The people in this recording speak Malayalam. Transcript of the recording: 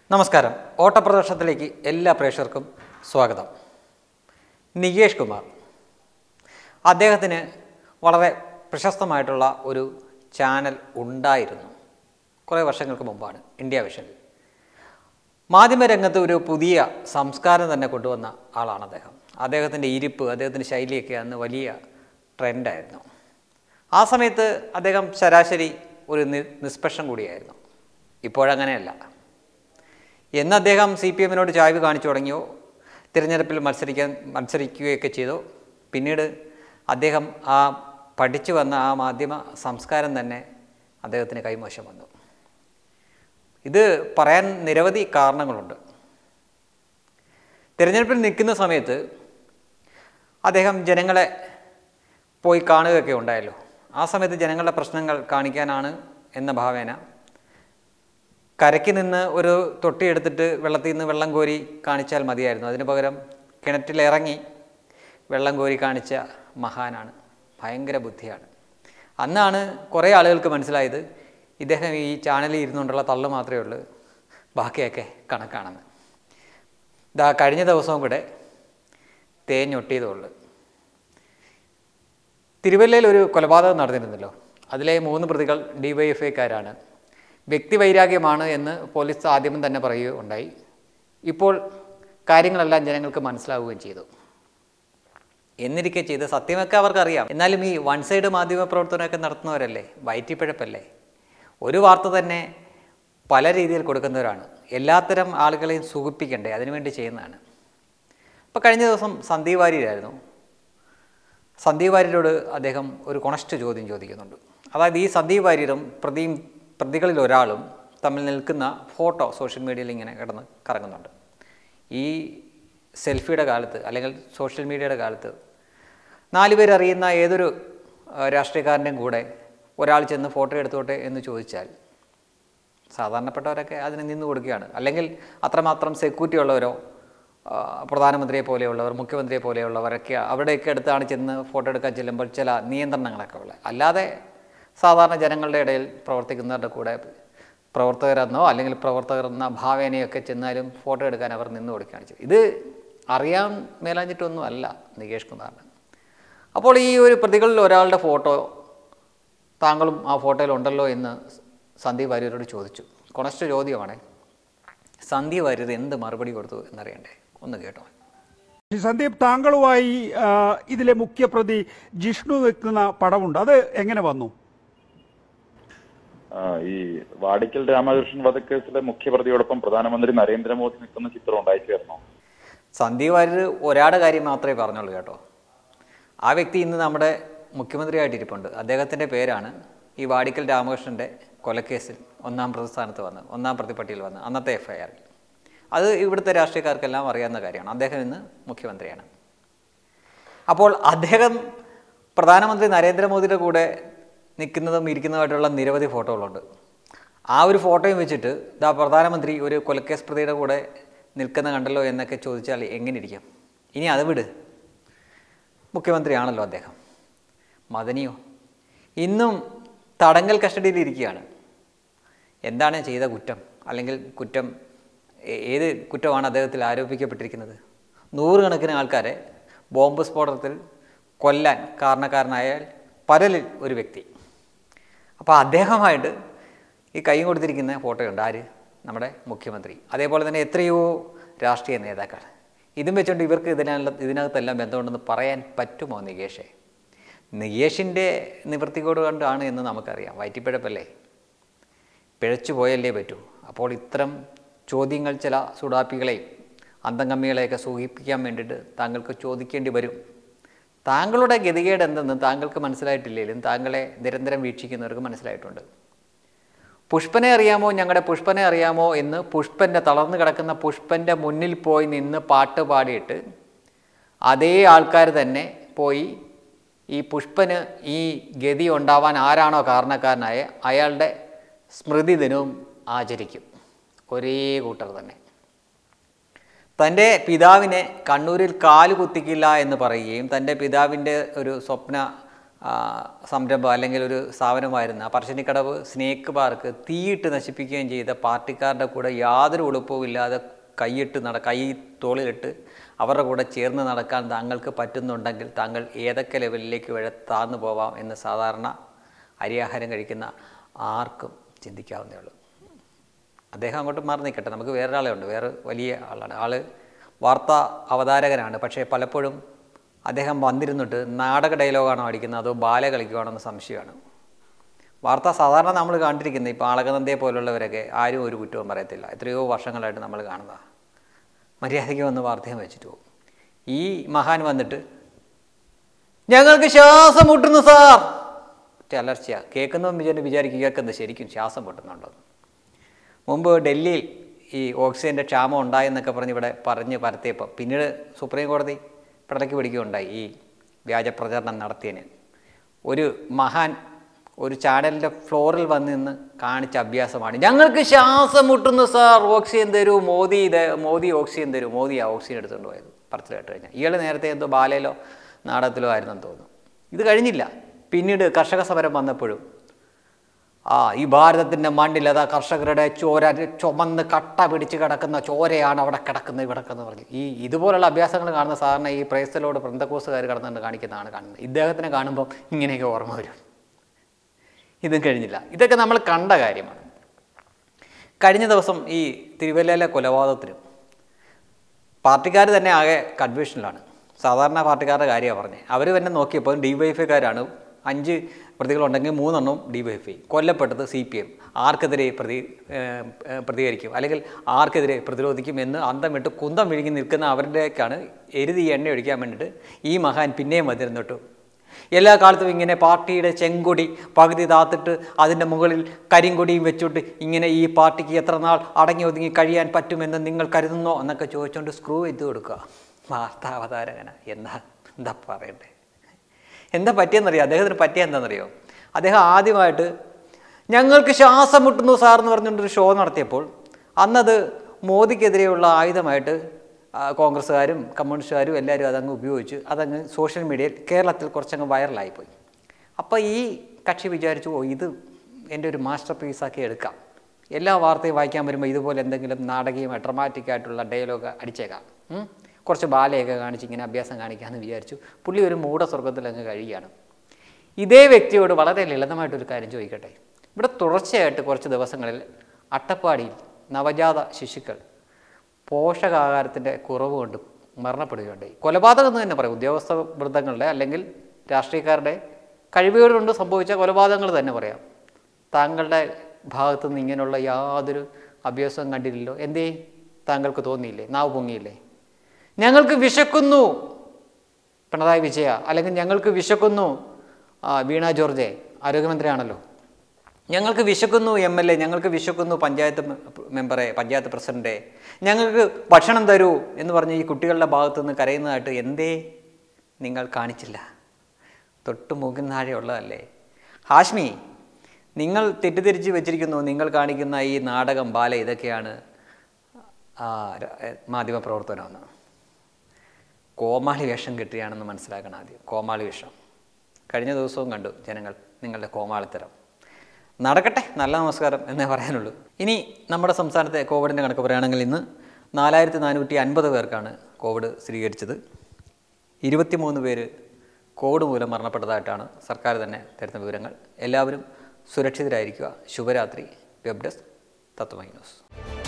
നമസ്കാരം ഓട്ടപ്രദർശനത്തിലേക്ക് എല്ലാ പ്രേക്ഷകർക്കും സ്വാഗതം നികേഷ് കുമാർ അദ്ദേഹത്തിന് വളരെ പ്രശസ്തമായിട്ടുള്ള ഒരു ചാനൽ ഉണ്ടായിരുന്നു കുറേ വർഷങ്ങൾക്ക് മുമ്പാണ് ഇന്ത്യ വിഷനിൽ മാധ്യമരംഗത്ത് ഒരു പുതിയ സംസ്കാരം തന്നെ കൊണ്ടുവന്ന ആളാണ് അദ്ദേഹം അദ്ദേഹത്തിൻ്റെ ഇരിപ്പ് അദ്ദേഹത്തിൻ്റെ ശൈലിയൊക്കെ അന്ന് വലിയ ട്രെൻഡായിരുന്നു ആ സമയത്ത് അദ്ദേഹം ശരാശരി ഒരു നി നിഷ്പക്ഷം കൂടിയായിരുന്നു ഇപ്പോഴങ്ങനെയല്ല എന്ന് അദ്ദേഹം സി പി എമ്മിനോട് ചായ്വ് കാണിച്ചു തുടങ്ങിയോ തിരഞ്ഞെടുപ്പിൽ മത്സരിക്കാൻ മത്സരിക്കുകയൊക്കെ ചെയ്തോ പിന്നീട് അദ്ദേഹം ആ പഠിച്ചു വന്ന ആ മാധ്യമ സംസ്കാരം തന്നെ അദ്ദേഹത്തിന് കൈമോശം വന്നു ഇത് പറയാൻ നിരവധി കാരണങ്ങളുണ്ട് തിരഞ്ഞെടുപ്പിൽ നിൽക്കുന്ന സമയത്ത് അദ്ദേഹം ജനങ്ങളെ പോയി കാണുകയൊക്കെ ഉണ്ടായല്ലോ ആ സമയത്ത് ജനങ്ങളുടെ പ്രശ്നങ്ങൾ കാണിക്കാനാണ് എന്ന ഭാവേന കരയ്ക്ക് നിന്ന് ഒരു തൊട്ടി എടുത്തിട്ട് വെള്ളത്തിൽ നിന്ന് വെള്ളം കോരി കാണിച്ചാൽ മതിയായിരുന്നു അതിന് പകരം കിണറ്റിലിറങ്ങി വെള്ളം കോരി കാണിച്ച മഹാനാണ് ഭയങ്കര ബുദ്ധിയാണ് അന്നാണ് കുറേ ആളുകൾക്ക് മനസ്സിലായത് ഇദ്ദേഹം ഈ ചാനലിൽ ഇരുന്നുകൊണ്ടുള്ള തള്ളു മാത്രമേ ഉള്ളൂ ബാക്കിയൊക്കെ കണക്കാണെന്ന് ഇതാ കഴിഞ്ഞ ദിവസവും കൂടെ തേഞ്ഞൊട്ടിയതേ ഉള്ളൂ തിരുവല്ലയിൽ ഒരു കൊലപാതകം നടന്നിരുന്നല്ലോ അതിലെ മൂന്ന് പ്രതികൾ ഡിവൈഎഫ്ഐക്കാരാണ് വ്യക്തിവൈരാഗ്യമാണ് എന്ന് പോലീസ് ആദ്യം തന്നെ പറയുകയുണ്ടായി ഇപ്പോൾ കാര്യങ്ങളെല്ലാം ജനങ്ങൾക്ക് മനസ്സിലാവുകയും ചെയ്തു എന്നിരിക്കെ ചെയ്ത് സത്യമൊക്കെ അവർക്കറിയാം എന്നാലും ഈ വൺ സൈഡ് മാധ്യമ പ്രവർത്തനമൊക്കെ നടത്തുന്നവരല്ലേ വയറ്റിപ്പിഴപ്പല്ലേ ഒരു വാർത്ത തന്നെ പല രീതിയിൽ കൊടുക്കുന്നവരാണ് എല്ലാത്തരം ആളുകളെയും സുഖിപ്പിക്കണ്ടേ അതിനുവേണ്ടി ചെയ്യുന്നതാണ് ഇപ്പോൾ കഴിഞ്ഞ ദിവസം സന്ദീപ് വാര്യരായിരുന്നു സന്ദീപ് വാര്യരോട് അദ്ദേഹം ഒരു കൊണസ്റ്റ് ചോദ്യം ചോദിക്കുന്നുണ്ട് അതായത് ഈ സന്ദീപ് വാര്യരും പ്രതിയും പ്രതികളിൽ ഒരാളും തമ്മിൽ നിൽക്കുന്ന ഫോട്ടോ സോഷ്യൽ മീഡിയയിൽ ഇങ്ങനെ കിടന്ന് കറങ്ങുന്നുണ്ട് ഈ സെൽഫിയുടെ കാലത്ത് അല്ലെങ്കിൽ സോഷ്യൽ മീഡിയയുടെ കാലത്ത് നാലുപേർ അറിയുന്ന ഏതൊരു ആ, രാഷ്ട്രീയക്കാരൻ്റെയും കൂടെ ഒരാൾ ചെന്ന് ഫോട്ടോ എടുത്തോട്ടെ എന്ന് ചോദിച്ചാൽ സാധാരണപ്പെട്ടവരൊക്കെ അതിന് നിന്ന് കൊടുക്കുകയാണ് അല്ലെങ്കിൽ അത്രമാത്രം സെക്യൂരിറ്റി ഉള്ളവരോ ആ, പ്രധാനമന്ത്രിയെ പോലെയുള്ളവർ മുഖ്യമന്ത്രിയെ പോലെയുള്ളവരൊക്കെ അവിടെയൊക്കെ അടുത്താണ് ചെന്ന് ഫോട്ടോ എടുക്കാൻ ചെല്ലുമ്പോൾ ചില നിയന്ത്രണങ്ങളൊക്കെ ഉള്ളത് അല്ലാതെ സാധാരണ ജനങ്ങളുടെ ഇടയിൽ പ്രവർത്തിക്കുന്നവരുടെ കൂടെ പ്രവർത്തകരെന്നോ അല്ലെങ്കിൽ പ്രവർത്തകർ എന്ന ഭാവേനയൊക്കെ ചെന്നാലും ഫോട്ടോ എടുക്കാൻ അവർ നിന്ന് കൊടുക്കുകയാണ് ചെയ്തത് ഇത് അറിയാൻ മേലാഞ്ഞിട്ടൊന്നും അല്ല നികേഷ് കുമാറിന് അപ്പോൾ ഈ ഒരു പ്രതികളിൽ ഒരാളുടെ ഫോട്ടോ താങ്കളും ആ ഫോട്ടോയിൽ ഉണ്ടല്ലോ എന്ന് സന്ദീപ് വാര്യരോട് ചോദിച്ചു കൊണസ്റ്റ് ചോദ്യമാണ് സന്ദീപ് വാര്യർ എന്ത് മറുപടി കൊടുത്തു എന്നറിയണ്ടേ ഒന്ന് കേട്ടോ ശ്രീ സന്ദീപ് താങ്കളുമായി ആ, ഇതിലെ മുഖ്യപ്രതി ജിഷ്ണു വെക്കുന്ന പടമുണ്ട് അത് എങ്ങനെ വന്നു ആ, ഈ വാടിക്കൽ രാമകൃഷ്ണൻ വധക്കേസിലെ മുഖ്യപ്രതിയോടൊപ്പം പ്രധാനമന്ത്രി നരേന്ദ്രമോദി നിൽക്കുന്ന ചിത്രം ഉണ്ടായിത്തീർന്നു സന്ദീപ് വാര്യർ ഒരാളുടെ കാര്യം മാത്രമേ പറഞ്ഞുള്ളൂ കേട്ടോ ആ വ്യക്തി ഇന്ന് നമ്മുടെ മുഖ്യമന്ത്രിയായിട്ട് ഇരിപ്പുണ്ട് അദ്ദേഹത്തിൻ്റെ പേരാണ് ഈ വാടിക്കൽ രാമകൃഷ്ണൻ്റെ കൊലക്കേസിൽ ഒന്നാം പ്രതിസ്ഥാനത്ത് വന്ന് ഒന്നാം പ്രതിപ്പട്ടിയിൽ വന്ന് അന്നത്തെ എഫ് ഐ ആറിൽ അത് ഇവിടുത്തെ രാഷ്ട്രീയക്കാർക്കെല്ലാം അറിയാവുന്ന കാര്യമാണ് അദ്ദേഹം ഇന്ന് മുഖ്യമന്ത്രിയാണ് അപ്പോൾ അദ്ദേഹം പ്രധാനമന്ത്രി നരേന്ദ്രമോദിയുടെ കൂടെ നിൽക്കുന്നതും ഇരിക്കുന്നതുമായിട്ടുള്ള നിരവധി ഫോട്ടോകളുണ്ട് ആ ഒരു ഫോട്ടോയും വെച്ചിട്ട് ഇതാ പ്രധാനമന്ത്രി ഒരു കൊലക്കേസ് പ്രതിയുടെ കൂടെ നിൽക്കുന്ന കണ്ടല്ലോ എന്നൊക്കെ ചോദിച്ചാൽ എങ്ങനെ ഇരിക്കും ഇനി അത് വിട് മുഖ്യമന്ത്രിയാണല്ലോ അദ്ദേഹം മദനിയോ ഇന്നും തടങ്കൽ കസ്റ്റഡിയിൽ ഇരിക്കുകയാണ് എന്താണ് ചെയ്ത കുറ്റം അല്ലെങ്കിൽ കുറ്റം ഏ- ഏത് കുറ്റമാണ് അദ്ദേഹത്തിൽ ആരോപിക്കപ്പെട്ടിരിക്കുന്നത് നൂറുകണക്കിന് ആൾക്കാരെ ബോംബ് സ്ഫോടനത്തിൽ കൊല്ലാൻ കാരണക്കാരനായ പരലിൽ ഒരു വ്യക്തി അപ്പോൾ അദ്ദേഹമായിട്ട് ഈ കൈ കൊടുത്തിരിക്കുന്ന ഫോട്ടോയുണ്ട് ആര് നമ്മുടെ മുഖ്യമന്ത്രി അതേപോലെ തന്നെ എത്രയോ രാഷ്ട്രീയ നേതാക്കൾ ഇതും വെച്ചുകൊണ്ട് ഇവർക്ക് ഇതിനുള്ള ഇതിനകത്തെല്ലാം ബന്ധമുണ്ടെന്ന് പറയാൻ പറ്റുമോ നികേഷേ നികേഷിൻ്റെ നിവൃത്തികോട് കൊണ്ടാണ് എന്ന് നമുക്കറിയാം വയറ്റിപ്പിഴപ്പല്ലേ പിഴച്ചു പോയല്ലേ പറ്റൂ അപ്പോൾ ഇത്തരം ചോദ്യങ്ങൾ ചില സുഡാപ്പികളെയും അന്തംഗമ്മികളെയൊക്കെ സൂഹിപ്പിക്കാൻ വേണ്ടിയിട്ട് താങ്കൾക്ക് ചോദിക്കേണ്ടി വരും താങ്കളുടെ ഗതികേട് എന്തെന്ന് താങ്കൾക്ക് മനസ്സിലായിട്ടില്ലെങ്കിലും താങ്കളെ നിരന്തരം വീക്ഷിക്കുന്നവർക്ക് മനസ്സിലായിട്ടുണ്ട് പുഷ്പനെ അറിയാമോ ഞങ്ങളുടെ പുഷ്പനെ അറിയാമോ എന്ന് പുഷ്പൻ്റെ തളർന്നു കിടക്കുന്ന പുഷ്പൻ്റെ മുന്നിൽ പോയി നിന്ന് പാട്ട് പാടിയിട്ട് അതേ ആൾക്കാർ തന്നെ പോയി ഈ പുഷ്പന് ഈ ഗതി ഉണ്ടാവാൻ ആരാണോ കാരണക്കാരനായ അയാളുടെ സ്മൃതി ദിനവും ആചരിക്കും ഒരേ കൂട്ടർ തന്നെ തൻ്റെ പിതാവിനെ കണ്ണൂരിൽ കാല് കുത്തിക്കില്ല എന്ന് പറയുകയും തൻ്റെ പിതാവിൻ്റെ ഒരു സ്വപ്ന ആ, സംരംഭം അല്ലെങ്കിൽ ഒരു സ്ഥാപനമായിരുന്ന പറശ്ശിനിക്കടവ് സ്നേക്ക് പാർക്ക് തീയിട്ട് നശിപ്പിക്കുകയും ചെയ്ത പാർട്ടിക്കാരുടെ കൂടെ യാതൊരു ഉളുപ്പവും ഇല്ലാതെ കൈയിട്ട് നട കൈ തോളിലിട്ട് അവരുടെ കൂടെ ചേർന്ന് നടക്കാൻ താങ്കൾക്ക് പറ്റുന്നുണ്ടെങ്കിൽ താങ്കൾ ഏതൊക്കെ ലെവലിലേക്ക് വരെ താഴ്ന്നു പോവാം എന്ന് സാധാരണ അരിയാഹാരം കഴിക്കുന്ന ആർക്കും ചിന്തിക്കാവുന്നേ ഉള്ളൂ അദ്ദേഹം അങ്ങോട്ട് മാറി നിൽക്കട്ടെ നമുക്ക് വേറൊരാളെ ഉണ്ട് വേറെ വലിയ ആളാണ് ആള് വാർത്താ അവതാരകനാണ് പക്ഷേ പലപ്പോഴും അദ്ദേഹം വന്നിരുന്നിട്ട് നാടക ഡയലോഗാണോ അടിക്കുന്നത് അതോ ബാല കളിക്കുവാണോ എന്ന് സംശയമാണ് വാർത്ത സാധാരണ നമ്മൾ കണ്ടിരിക്കുന്നത് ഇപ്പോൾ ആളകനന്ദയെ പോലുള്ളവരൊക്കെ ആരും ഒരു കുറ്റവും പറയത്തില്ല എത്രയോ വർഷങ്ങളായിട്ട് നമ്മൾ കാണുന്നതാണ് മര്യാദയ്ക്ക് വന്ന് വാർത്തയും വെച്ചിട്ട് പോകും ഈ മഹാൻ വന്നിട്ട് ഞങ്ങൾക്ക് ശ്വാസം മുട്ടുന്നു സാർ ഒറ്റ അലർച്ചയാണ് കേൾക്കുന്നവൻ വിചാരി വിചാരിക്കും കേൾക്കുന്നത് ശരിക്കും ശ്വാസം മുട്ടുന്നുണ്ടോ മുമ്പ് ഡൽഹിയിൽ ഈ ഓക്സിജൻ്റെ ക്ഷാമം ഉണ്ടായെന്നൊക്കെ പറഞ്ഞ് ഇവിടെ പറഞ്ഞ് പരത്തിയപ്പോൾ പിന്നീട് സുപ്രീം കോടതി പിടലയ്ക്ക് പിടിക്കുകയുണ്ടായി ഈ വ്യാജ പ്രചരണം നടത്തിയതിന് ഒരു മഹാൻ ഒരു ചാനലിൻ്റെ ഫ്ലോറിൽ വന്ന് നിന്ന് കാണിച്ച അഭ്യാസമാണ് ഞങ്ങൾക്ക് ശ്വാസം മുട്ടുന്നു സാർ ഓക്സിജൻ തരൂ മോദി ഇത് മോദി ഓക്സിജൻ തരൂ മോദി ആ ഓക്സിജൻ എടുത്തുകൊണ്ട് പോയത് പറച്ചിൽ കേട്ട് കഴിഞ്ഞാൽ ഇയാൾ നേരത്തെ എന്തോ ബാലയിലോ നാടകത്തിലോ ആയിരുന്നെന്ന് തോന്നുന്നു ഇത് കഴിഞ്ഞില്ല പിന്നീട് കർഷക സമരം വന്നപ്പോഴും ആ ഈ ഭാരതത്തിൻ്റെ മണ്ണിൽ അതാ കർഷകരുടെ ചോര ചുമന്ന് കട്ട പിടിച്ച് കിടക്കുന്ന ചോരയാണ് അവിടെ കിടക്കുന്നത് ഇവിടെ കിടക്കുന്നത് പറഞ്ഞു ഈ ഇതുപോലുള്ള അഭ്യാസങ്ങൾ കാണുന്ന സാധാരണ ഈ പ്രേസലോട് വൃന്ദക്കോസുകാർ കിടന്നുകൊണ്ട് കാണിക്കുന്നതാണ് കാണുന്നത് ഇദ്ദേഹത്തിനെ കാണുമ്പോൾ ഇങ്ങനെയൊക്കെ ഓർമ്മ വരും ഇതും കഴിഞ്ഞില്ല ഇതൊക്കെ നമ്മൾ കണ്ട കാര്യമാണ് കഴിഞ്ഞ ദിവസം ഈ തിരുവല്ലയിലെ കൊലപാതകത്തിനും പാർട്ടിക്കാർ തന്നെ ആകെ കൺഫ്യൂഷനിലാണ് സാധാരണ പാർട്ടിക്കാരുടെ കാര്യമാണ് പറഞ്ഞത് അവർ തന്നെ നോക്കിയപ്പോൾ ഡി വൈ എഫ്ഐക്കാരാണ് അഞ്ച് പ്രതികളുണ്ടെങ്കിൽ മൂന്നെണ്ണം ഡി വൈ എഫ് ഐ കൊല്ലപ്പെട്ടത് സി പി എം ആർക്കെതിരെ പ്രതി ഏഹ്, ഏഹ്, പ്രതികരിക്കും അല്ലെങ്കിൽ ആർക്കെതിരെ പ്രതിരോധിക്കും എന്ന് അന്തം വിട്ട് കുന്തം വിഴുങ്ങി നിൽക്കുന്ന അവരുടെയൊക്കെയാണ് എരുതി എണ്ണ ഒഴിക്കാൻ വേണ്ടിയിട്ട് ഈ മഹാൻ പിന്നെയും വന്നിരുന്നിട്ടു എല്ലാ കാലത്തും ഇങ്ങനെ പാർട്ടിയുടെ ചെങ്കൊടി പകുതി താത്തിട്ട് അതിൻ്റെ മുകളിൽ കരിങ്കൊടിയും വെച്ചുകൊണ്ട് ഇങ്ങനെ ഈ പാർട്ടിക്ക് എത്ര നാൾ അടങ്ങി ഒതുങ്ങി കഴിയാൻ പറ്റുമെന്ന് നിങ്ങൾ കരുതുന്നോ എന്നൊക്കെ ചോദിച്ചുകൊണ്ട് സ്ക്രൂ ചെയ്ത് കൊടുക്കുക വാർത്താ അവതാരകന എന്താ എന്താ പറയണ്ടേ എന്താ പറ്റിയെന്നറിയോ അദ്ദേഹത്തിന് പറ്റിയ എന്താണെന്നറിയോ അദ്ദേഹം ആദ്യമായിട്ട് ഞങ്ങൾക്ക് ശ്വാസം മുട്ടുന്നു സാർ എന്ന് പറഞ്ഞുകൊണ്ടൊരു ഷോ നടത്തിയപ്പോൾ അന്നത് മോദിക്കെതിരെയുള്ള ആയുധമായിട്ട് ആ, കോൺഗ്രസ്സുകാരും കമ്മ്യൂണിസ്റ്റുകാരും എല്ലാവരും അതങ്ങ് ഉപയോഗിച്ച് അതങ്ങ് സോഷ്യൽ മീഡിയയിൽ കേരളത്തിൽ കുറച്ചങ്ങ് വൈറലായിപ്പോയി അപ്പോൾ ഈ കക്ഷി വിചാരിച്ചു ഓ ഇത് എൻ്റെ ഒരു മാസ്റ്റർ പീസാക്കി എടുക്കാം എല്ലാ വാർത്തയും വായിക്കാൻ വരുമ്പോൾ ഇതുപോലെ എന്തെങ്കിലും നാടകീയമായി ഡ്രമാറ്റിക് ആയിട്ടുള്ള ഡയലോഗ് അടിച്ചേക്കാം ഉം? കുറച്ച് ബാലയൊക്കെ കാണിച്ച് ഇങ്ങനെ അഭ്യാസം കാണിക്കാമെന്ന് വിചാരിച്ചു പുള്ളി ഒരു മൂഢസ്വർഗത്തിൽ അങ്ങ് കഴിയുകയാണ് ഇതേ വ്യക്തിയോട് വളരെ ലളിതമായിട്ടൊരു കാര്യം ചോദിക്കട്ടെ ഇവിടെ തുടർച്ചയായിട്ട് കുറച്ച് ദിവസങ്ങളിൽ അട്ടപ്പാടിയിൽ നവജാത ശിശുക്കൾ പോഷകാഹാരത്തിൻ്റെ കുറവ് കൊണ്ട് മരണപ്പെടുകയുണ്ടായി കൊലപാതകം എന്ന് തന്നെ പറയാം ഉദ്യോഗസ്ഥ വൃന്ദങ്ങളുടെ അല്ലെങ്കിൽ രാഷ്ട്രീയക്കാരുടെ കഴിവുകൾ കൊണ്ട് സംഭവിച്ച കൊലപാതകങ്ങൾ തന്നെ പറയാം താങ്കളുടെ ഭാഗത്തു നിന്ന് ഇങ്ങനെയുള്ള യാതൊരു അഭ്യാസവും കണ്ടില്ലല്ലോ എന്തേ താങ്കൾക്ക് തോന്നിയില്ലേ നാവ് പൊങ്ങിയില്ലേ ഞങ്ങൾക്ക് വിശക്കുന്നു പിണറായി വിജയ അല്ലെങ്കിൽ ഞങ്ങൾക്ക് വിശക്കുന്നു ആ, വീണ ജോർജെ ആരോഗ്യമന്ത്രിയാണല്ലോ ഞങ്ങൾക്ക് വിശക്കുന്നു എം എൽ എ ഞങ്ങൾക്ക് വിശക്കുന്നു പഞ്ചായത്ത് മെ- മെമ്പറെ പഞ്ചായത്ത് പ്രസിഡൻറ്റെ ഞങ്ങൾക്ക് ഭക്ഷണം തരൂ എന്ന് പറഞ്ഞ് ഈ കുട്ടികളുടെ ഭാഗത്തു നിന്ന് കരയുന്നതായിട്ട് എന്തേ നിങ്ങൾ കാണിച്ചില്ല തൊട്ട് മൂക്കിന് താഴെ ഉള്ളതല്ലേ ഹാഷ്മി നിങ്ങൾ തെറ്റിദ്ധരിച്ച് വെച്ചിരിക്കുന്നു നിങ്ങൾ കാണിക്കുന്ന ഈ നാടകം ബാല ഇതൊക്കെയാണ് ആ, ര- ഏ, മാധ്യമപ്രവർത്തനമെന്ന് കോമാളി വേഷം കിട്ടുകയാണെന്ന് മനസ്സിലാക്കണം ആദ്യം കോമാളി വേഷം കഴിഞ്ഞ ദിവസവും കണ്ടു ജനങ്ങൾ നിങ്ങളുടെ കോമാളിത്തരം നടക്കട്ടെ നല്ല നമസ്കാരം എന്നേ പറയാനുള്ളൂ ഇനി നമ്മുടെ സംസ്ഥാനത്തെ കോവിഡിൻ്റെ കണക്ക് പറയുകയാണെങ്കിൽ ഇന്ന് നാലായിരത്തി നാനൂറ്റി അൻപത് പേർക്കാണ് കോവിഡ് സ്ഥിരീകരിച്ചത് ഇരുപത്തിമൂന്ന് പേര് കോവിഡ് മൂലം മരണപ്പെട്ടതായിട്ടാണ് സർക്കാർ തന്നെ തരുന്ന വിവരങ്ങൾ എല്ലാവരും സുരക്ഷിതരായിരിക്കുക ശുഭരാത്രി വെബ് ഡെസ്ക് തത്വമൈ ന്യൂസ്